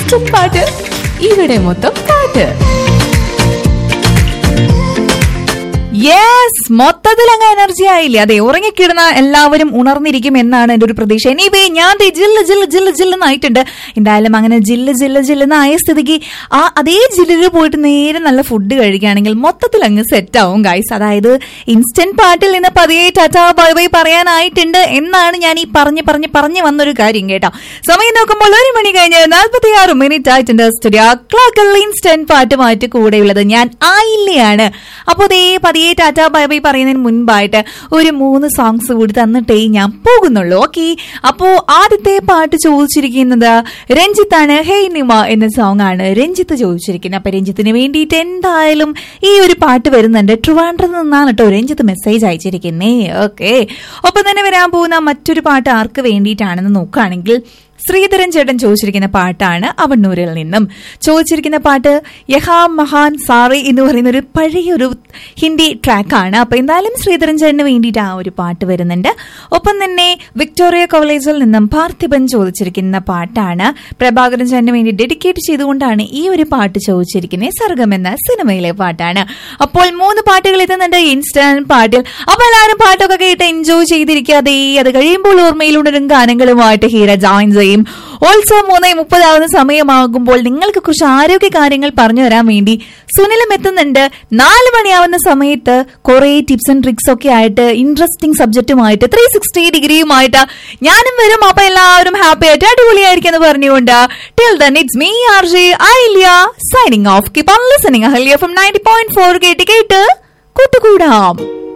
instant പാട്ട് ഇവിടെ മൊത്തം പാട്ട് യെസ് മൊത്തത്തിൽ അങ്ങ് എനർജി ആയില്ലേ അതെ ഉറങ്ങിക്കിടുന്ന എല്ലാവരും ഉണർന്നിരിക്കും എന്നാണ് എന്റെ ഒരു പ്രതീക്ഷ എനിവേ ഞാൻ ദേ ജില്ല് ജില്ല് ജില്ല് ജില്ലെന്നായിട്ടുണ്ട് എന്തായാലും അങ്ങനെ ജില്ല് ജില്ല് ജില്ലെന്നായ സ്ഥിതിക്ക് ആ അതേ ജില്ലിൽ പോയിട്ട് നേരെ നല്ല ഫുഡ് കഴിക്കുകയാണെങ്കിൽ മൊത്തത്തിൽ അങ്ങ് സെറ്റ് ആവും ഗൈസ് അതായത് ഇൻസ്റ്റന്റ് പാട്ടിൽ നിന്ന് പതിയെ ടാറ്റാ ബൈ ബൈ പറയാനായിട്ടുണ്ട് എന്നാണ് ഞാൻ ഈ പറഞ്ഞ് പറഞ്ഞ് പറഞ്ഞു വന്നൊരു കാര്യം കേട്ടോ സമയം നോക്കുമ്പോൾ ഒരു മണി കഴിഞ്ഞ് നാൽപ്പത്തി ആറ് മിനിറ്റ് ആയിട്ടുണ്ട് സ്റ്റുഡിയോ ക്ലോക്കിൽ ഇൻസ്റ്റന്റ് പാട്ടുമായിട്ട് കൂടെയുള്ളത് ഞാൻ ആയില്ലയാണ് അപ്പോൾ ദേ പതിയെ ടാറ്റ ബൈ ബൈ പറയുന്നതിന് മുൻപായിട്ട് ഒരു മൂന്ന് സോങ്സ് കൂടി തന്നിട്ടേ ഞാൻ പോകുന്നുള്ളൂ ഓക്കെ അപ്പോ ആദ്യത്തെ പാട്ട് ചോദിച്ചിരിക്കുന്നത് രഞ്ജിത്താണ് ഹേയ് നിമ എന്ന സോങ് ആണ് രഞ്ജിത്ത് ചോദിച്ചിരിക്കുന്നത് അപ്പൊ രഞ്ജിത്തിന് വേണ്ടിയിട്ട് എന്തായാലും ഈ ഒരു പാട്ട് വരുന്നുണ്ട് ട്രിവാൻഡ്രത്ത് നിന്നാണ് കേട്ടോ രഞ്ജിത്ത് മെസ്സേജ് അയച്ചിരിക്കുന്നേ ഓക്കെ ഒപ്പം തന്നെ വരാൻ പോകുന്ന മറ്റൊരു പാട്ട് ആർക്ക് വേണ്ടിയിട്ടാണെന്ന് നോക്കുകയാണെങ്കിൽ ശ്രീധരൻ ചേട്ടൻ ചോദിച്ചിരിക്കുന്ന പാട്ടാണ് അവണ്ണൂരിൽ നിന്നും ചോദിച്ചിരിക്കുന്ന പാട്ട് യഹാ മഹാൻ സാറി എന്ന് പറയുന്ന ഒരു പഴയൊരു ഹിന്ദി ട്രാക്കാണ് അപ്പൊ എന്തായാലും ശ്രീധരൻ ചേട്ടന് വേണ്ടിയിട്ട് ആ ഒരു പാട്ട് വരുന്നുണ്ട് ഒപ്പം തന്നെ വിക്ടോറിയ കോളേജിൽ നിന്നും പാർത്ഥിപൻ ചോദിച്ചിരിക്കുന്ന പാട്ടാണ് പ്രഭാകരൻ ചേട്ടന് വേണ്ടി ഡെഡിക്കേറ്റ് ചെയ്തുകൊണ്ടാണ് ഈ ഒരു പാട്ട് ചോദിച്ചിരിക്കുന്നത് സർഗം എന്ന സിനിമയിലെ പാട്ടാണ് അപ്പോൾ മൂന്ന് പാട്ടുകൾ എത്തുന്നുണ്ട് ഇൻസ്റ്റന്റ് പാട്ടിൽ അപ്പൊ എല്ലാവരും പാട്ടൊക്കെ കേട്ട് എൻജോയ് ചെയ്തിരിക്കാതെ അത് കഴിയുമ്പോൾ ഓർമ്മയിൽ ഉണരും ഗാനങ്ങളുമായിട്ട് ഹീര ജോയിൻ ചെയ്യും ഓൾസോ മൂന്ന് മുപ്പതാവുന്ന സമയമാകുമ്പോൾ നിങ്ങൾക്ക് കുറച്ച് ആരോഗ്യ കാര്യങ്ങൾ പറഞ്ഞു തരാൻ വേണ്ടി സുനിലും എത്തുന്നുണ്ട് നാല് മണിയാവുന്ന സമയത്ത് കുറെ ടിപ്സ് ആൻഡ് ട്രിക്സ് ഒക്കെ ആയിട്ട് ഇൻട്രസ്റ്റിംഗ് സബ്ജക്റ്റുമായിട്ട് ത്രീ സിക്സ്റ്റി ഡിഗ്രിയുമായിട്ട് ഞാനും വരും അപ്പൊ എല്ലാവരും ഹാപ്പി ആയിട്ട് അടിപൊളിയായിരിക്കും എന്ന് പറഞ്ഞുകൊണ്ട് till then it's me R J Ailiya signing off keep on listening Ahalya from ninety point four കേട്ട് കേട്ട് കൂട്ടുകൂടാം